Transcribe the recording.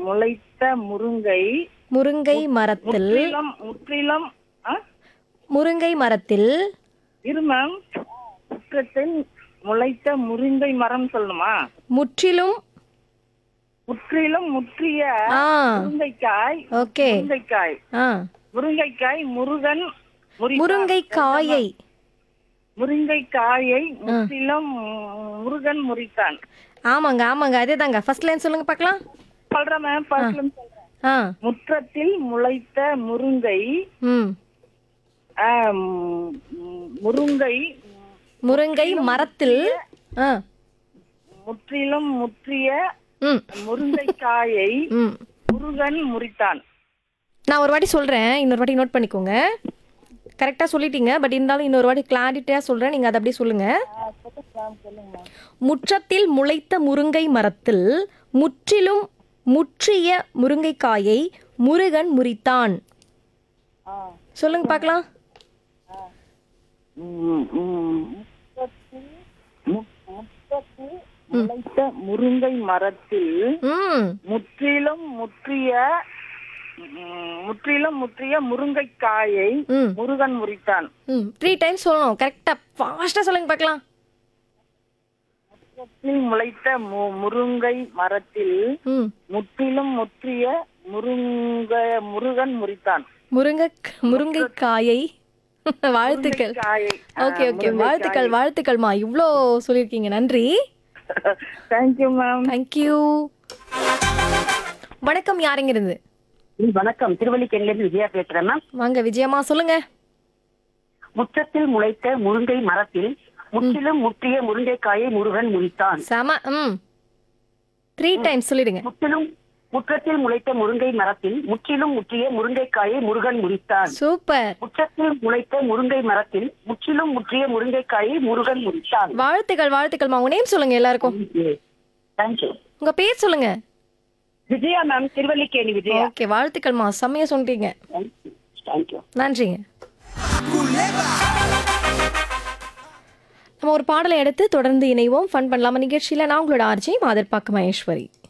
முளைத்த முருங்கை முருங்கை மரத்தில் முற்றிலும் முற்றிலும் ஆ? முருங்கை மரத்தில் இரு மேம் முற்றத்தில் முளைத்த முருங்கை மரம் சொல்லணுமா முற்றிலும் முற்றிலும் முற்றிய ஆ முருங்கைக்காய் ஓகே முருங்கைக்காய் ஆ முருங்கைக்காய் முருகன் முறி- முருங்கை காயை முருங்கைக்காயை முற்றிலும் முருகன் முறித்தான் ஆமாங்க ஆமாங்க அதே தாங்க ஃபர்ஸ்ட் லைன் சொல்லுங்க பார்க்கலாம் சொல்றேன் மேம் first ல இருந்து சொல்றேன். ஆ முற்றத்தில் முளைத்த முருங்கை ம் ஆ, ம், ம், முருங்கை முருங்கை மரத்தில் ஆ முற்றிலும் முற்றிய ம் முருங்கைக்காயை ம் முருகன் முறித்தான் நான் ஒரு வாட்டி சொல்கிறேன் இன்னொரு வாட்டி நோட் பண்ணிக்கோங்க கரெக்டாக சொல்லிட்டீங்க பட் இருந்தாலும் இன்னொரு வாட்டி கிளாரிட்டியாக சொல்கிறேன் நீங்கள் அதை அப்படியே சொல்லுங்கள் முற்றத்தில் முளைத்த முருங்கை மரத்தில் முற்றிலும் முற்றிய முருங்கைக்காயை முருகன் முறித்தான் சொல்லுங்க பார்க்கலாம் ம், ம், முற்றத்தில் மு- முற்றத்தில் முளைத்த முருங்கை மரத்தில் ம் முற்றிலும் முற்றிய ம், முற்றிலும் முற்றிய முருங்கைக்காயை ம் முருகன் முறித்தான் ம் த்ரீ டைம்ஸ் சொல்லணும் கரெக்டாக ஃபாஸ்ட்டாக சொல்லுங்க பார்க்கலாம் முற்றத்தில் முளைத்த மு- முருங்கை மரத்தில் ம் முற்றிலும் முற்றிய முருங்க முருகன் முறித்தான் முருங்கை முருங்கைக்காயை வாழ்த்துக்கள் காயை ஓகே ஓகே வாழ்த்துக்கள் வாழ்த்துக்கள்மா இவ்வளோ சொல்லியிருக்கீங்க நன்றி தேங்க்யூ மேம் தேங்க்யூ வணக்கம் யாருங்க இருந்து வணக்கம் திருவள்ளிக்கேணிலிருந்து விஜயா பேசுறேன் மேம் வாங்க விஜயம்மா சொல்லுங்க முற்றத்தில் முளைத்த முருங்கை மரத்தில் முற்றிலும் முற்றிய முருங்கைக்காயை முருகன் முறித்தான் செம ம் த்ரீ டைம்ஸ் சொல்லிடுங்க முற்றிலும் முற்றத்தில் முளைத்த முருங்கை மரத்தில் முற்றிலும் முற்றிய முருங்கைக்காயை முருகன் முறித்தான் சூப்பர் முற்றத்தில் முளைத்த முருங்கை மரத்தில் முற்றிலும் முற்றிய முருங்கைக்காயை முருகன் முறித்தான் வாழ்த்துக்கள் வாழ்த்துக்கள்மா உங்க நேம் சொல்லுங்க எல்லாருக்கும் தேங்க்யூ உங்க பேர் சொல்லுங்க விஜயா மேம் திருவல்லிக்கேணி விஜயா ஓகே வாழ்த்துக்கள்மா செம்மையா சொல்லிட்டீங்க தேங்க்யூ நன்றிங்க நம்ம ஒரு பாடலை எடுத்து தொடர்ந்து இணைவோம் ஃபன் பண்ணலாமா நிகழ்ச்சியில நான் உங்களோட ஆர்ஜி மாதர் பாக்க மகேஸ்வரி